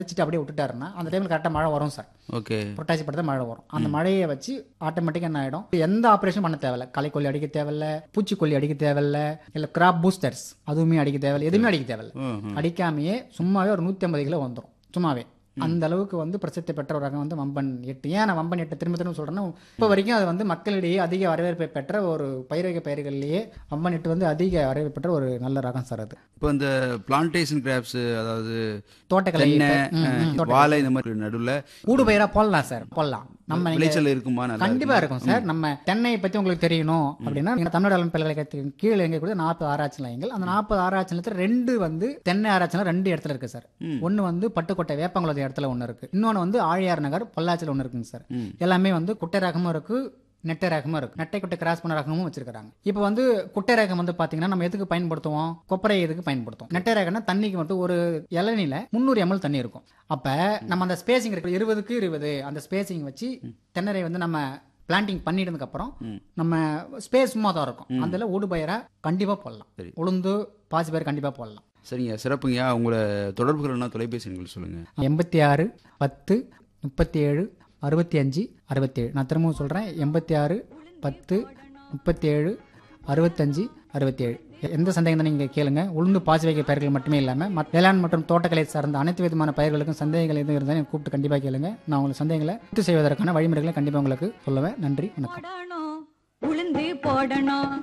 வச்சுட்டு அப்படியே விட்டுட்டாருன்னா அந்த டைமில் கரெக்டாக மழை வரும் சார் ஓகே புரட்டாசி படத்தை மழை வரும் அந்த மழையை வச்சு ஆட்டோமேட்டிக்காக என்ன ஆகிடும் எந்த ஆப்ரேஷன் பண்ண தேவையில்ல களைக்கொல்லி அடிக்க தேவையில்ல பூச்சிக்கொல்லி அடிக்க தேவையில்ல இல்லை கிராப் பூஸ்டர்ஸ் அதுவுமே அடிக்க தேவையில்ல எதுவுமே அடிக்க தேவையில்ல ம், அடிக்காமையே சும்மாவே ஒரு நூற்றி ஐம்பது கிலோ வந்துடும் சும்மாவே அந்த அளவுக்கு வந்து பிரசித்தி பெற்ற ஒரு ரகம் வந்து வம்பன் எட்டு ஏன் நான் வம்பன் எட்டு திரும்ப திரும்ப சொல்றேன்னா இப்போ வரைக்கும் அது வந்து மக்களிடையே அதிக வரவேற்பை பெற்ற ஒரு பயிரக பயிர்கள்லேயே வம்பன் எட்டு வந்து அதிக வரவேற்பு பெற்ற ஒரு நல்ல ரகம் சார் அது இப்போ இந்த பிளான்டேஷன் கிராப்ஸ் அதாவது தோட்டக்கலை தென்னை ம், ம், அஹ், வாழை இந்த மாதிரி நடுவில் கூடு பயிரா போடலாம் சார் போடலாம் நம்ம இங்க- விளைச்சல் இருக்குமா நல்லா கண்டிப்பா இருக்கும் சார் நம்ம தென்னையை பத்தி உங்களுக்கு தெரியணும் அப்படின்னா நீங்க தமிழ்நாடு வேளாண் பல்கலைக்கழகத்தின் கீழே எங்க கூட நாற்பது ஆராய்ச்சி நிலையங்கள் அந்த நாற்பது ஆராய்ச்சி நிலையத்தில் ரெண்டு வந்து தென்னை ஆராய்ச்சி நிலையம் ரெண்டு இடத்துல இருக்கு சார் ஒன்னு வந்து பட்டுக்கோட்டை வேப்பங்குளத்து இடத்துல ஒன்னு இருக்கு இன்னொன்னு வந்து ஆழியார் நகர் பொள்ளாச்சியில் ஒன்னு இருக்குங்க சார் ம். எல்லாமே வந்து குட்டை ரகமும் இருக்கு நெட்டை ரகமும் இருக்கு நெட்டை குட்டை கிராஸ் பண்ண ரகமும் வச்சிருக்காங்க இப்போ வந்து குட்டை ரகம் வந்து பாத்தீங்கன்னா நம்ம எதுக்கு பயன்படுத்துவோம் கொப்பரை எதுக்கு பயன்படுத்துவோம் நெட்டை ரகம்னா தண்ணிக்கு மட்டும் ஒரு இளநில முந்நூறு எம்எல் தண்ணி இருக்கும் அப்ப நம்ம அந்த ஸ்பேசிங் இருக்கு இருபதுக்கு இருபது அந்த ஸ்பேசிங் வச்சு தென்னரை வந்து நம்ம பிளான்டிங் பண்ணிட்டதுக்கு அப்புறம் நம்ம ஸ்பேஸ் சும்மா தான் இருக்கும் அதுல ஊடுபயிரா கண்டிப்பா போடலாம் சரி. உளுந்து பாசி பயிர் கண்டிப்பா போடலாம் சரிங்க சிறப்புங்கய்யா உங்களை தொடர்புகள்னா தொலைபேசி எண்கள் சொல்லுங்க எண்பத்தி ஆறு பத்து முப்பத்தி ஏழு அறுபத்தி அஞ்சு அறுபத்தேழு நான் திரும்பவும் சொல்கிறேன் எண்பத்தி ஆறு பத்து முப்பத்தி ஏழு அறுபத்தஞ்சு அறுபத்தேழு எந்த சந்தேகம் நீங்கள் கேளுங்க உளுந்து பாசி வைக்க பயிர்கள் மட்டுமே இல்லாமல் மற்ற வேளாண் மற்றும் தோட்டக்கலை சார்ந்த அனைத்து விதமான பயிர்களுக்கும் சந்தேகங்கள் எதுவும் இருந்தாலும் எனக்கு கூப்பிட்டு கண்டிப்பாக கேளுங்க நான் உங்களுக்கு சந்தேகங்களை பூர்த்தி செய்வதற்கான வழிமுறைகளை கண்டிப்பாக உங்களுக்கு சொல்லுவேன் நன்றி வணக்கம் போடணும் உளுந்து போடணும்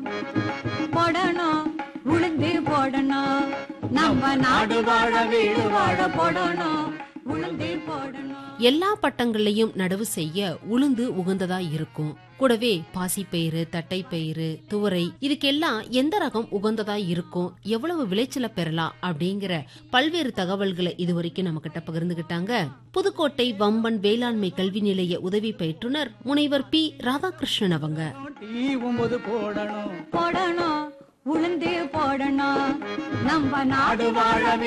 போடணும் உளுந்து போடணும் நம்ம நாடு வாழ வீடு வாழ போடணும் உளுந்து போடணும் எல்லா பட்டங்கள்லயும் நடவு செய்ய உளுந்து உகந்ததா இருக்கும் கூடவே பாசிப்பயிறு தட்டைப்பயிறு துவரை இதுக்கெல்லாம் எந்த ரகம் உகந்ததா இருக்கும் எவ்வளவு விளைச்சலை பெறலாம் அப்படிங்கிற பல்வேறு தகவல்களை இதுவரைக்கும் நம்ம கிட்ட பகிர்ந்துகிட்டாங்க புதுக்கோட்டை வம்பன் வேளாண்மை கல்வி நிலைய உதவி பயிற்றுனர் முனைவர் பி ராதாகிருஷ்ணன் அவங்க டீ ஒன்பது போடணும் போடணும் உளுந்து போடணும் நம்ம நாடு வாழ